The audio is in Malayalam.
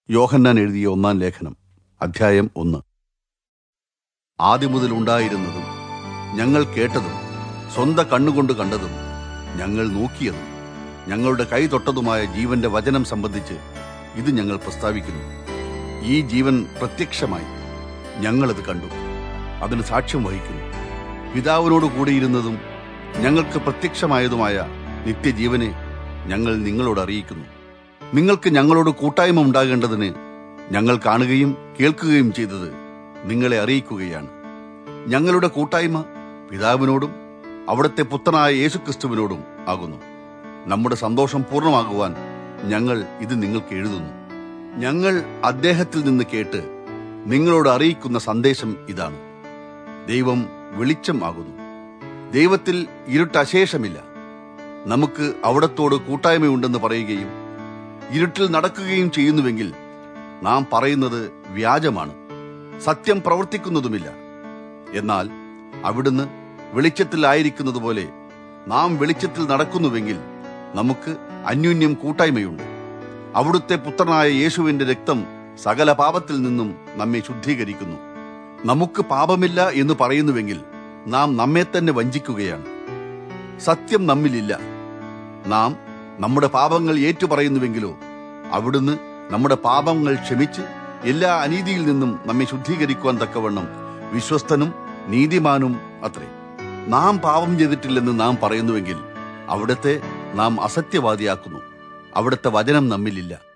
യോഹന്നാൻ എഴുതിയ ഒന്നാം ലേഖനം അധ്യായം ഒന്ന് ആദ്യം മുതൽ ഉണ്ടായിരുന്നതും ഞങ്ങൾ കേട്ടതും സ്വന്ത കണ്ണുകൊണ്ട് കണ്ടതും ഞങ്ങൾ നോക്കിയതും ഞങ്ങളുടെ കൈ തൊട്ടതുമായ ജീവന്റെ വചനം സംബന്ധിച്ച് ഇത് ഞങ്ങൾ പ്രസ്താവിക്കുന്നു ഈ ജീവൻ പ്രത്യക്ഷമായി ഞങ്ങളത് കണ്ടു അതിന് സാക്ഷ്യം വഹിക്കുന്നു പിതാവിനോട് കൂടിയിരുന്നതും ഞങ്ങൾക്ക് പ്രത്യക്ഷമായതുമായ നിത്യജീവനെ ഞങ്ങൾ നിങ്ങളോട് അറിയിക്കുന്നു നിങ്ങൾക്ക് ഞങ്ങളോട് കൂട്ടായ്മ ഉണ്ടാകേണ്ടതിന് ഞങ്ങൾ കാണുകയും കേൾക്കുകയും ചെയ്തത് നിങ്ങളെ അറിയിക്കുകയാണ് ഞങ്ങളുടെ കൂട്ടായ്മ പിതാവിനോടും അവിടുത്തെ പുത്രനായ യേശുക്രിസ്തുവിനോടും ആകുന്നു നമ്മുടെ സന്തോഷം പൂർണ്ണമാകുവാൻ ഞങ്ങൾ ഇത് നിങ്ങൾക്ക് എഴുതുന്നു ഞങ്ങൾ അദ്ദേഹത്തിൽ നിന്ന് കേട്ട് നിങ്ങളോട് അറിയിക്കുന്ന സന്ദേശം ഇതാണ് ദൈവം വെളിച്ചം ആകുന്നു ദൈവത്തിൽ ഇരുട്ട് അശേഷമില്ല നമുക്ക് അവിടത്തോട് കൂട്ടായ്മയുണ്ടെന്ന് പറയുകയും ഇരുട്ടിൽ നടക്കുകയും ചെയ്യുന്നുവെങ്കിൽ നാം പറയുന്നത് വ്യാജമാണ് സത്യം പ്രവർത്തിക്കുന്നതുമില്ല എന്നാൽ അവിടുന്ന് വെളിച്ചത്തിലായിരിക്കുന്നത് പോലെ നാം വെളിച്ചത്തിൽ നടക്കുന്നുവെങ്കിൽ നമുക്ക് അന്യോന്യം കൂട്ടായ്മയുണ്ട് അവിടുത്തെ പുത്രനായ യേശുവിന്റെ രക്തം സകല പാപത്തിൽ നിന്നും നമ്മെ ശുദ്ധീകരിക്കുന്നു നമുക്ക് പാപമില്ല എന്ന് പറയുന്നുവെങ്കിൽ നാം നമ്മെ തന്നെ വഞ്ചിക്കുകയാണ് സത്യം നമ്മിലില്ല നാം നമ്മുടെ പാപങ്ങൾ ഏറ്റുപറയുന്നുവെങ്കിലോ അവിടുന്ന് നമ്മുടെ പാപങ്ങൾ ക്ഷമിച്ച് എല്ലാ അനീതിയിൽ നിന്നും നമ്മെ ശുദ്ധീകരിക്കുവാൻ തക്കവണ്ണം വിശ്വസ്തനും നീതിമാനും അത്രേ നാം പാപം ചെയ്തിട്ടില്ലെന്ന് നാം പറയുന്നുവെങ്കിൽ അവിടത്തെ നാം അസത്യവാദിയാക്കുന്നു അവിടുത്തെ വചനം നമ്മിലില്ല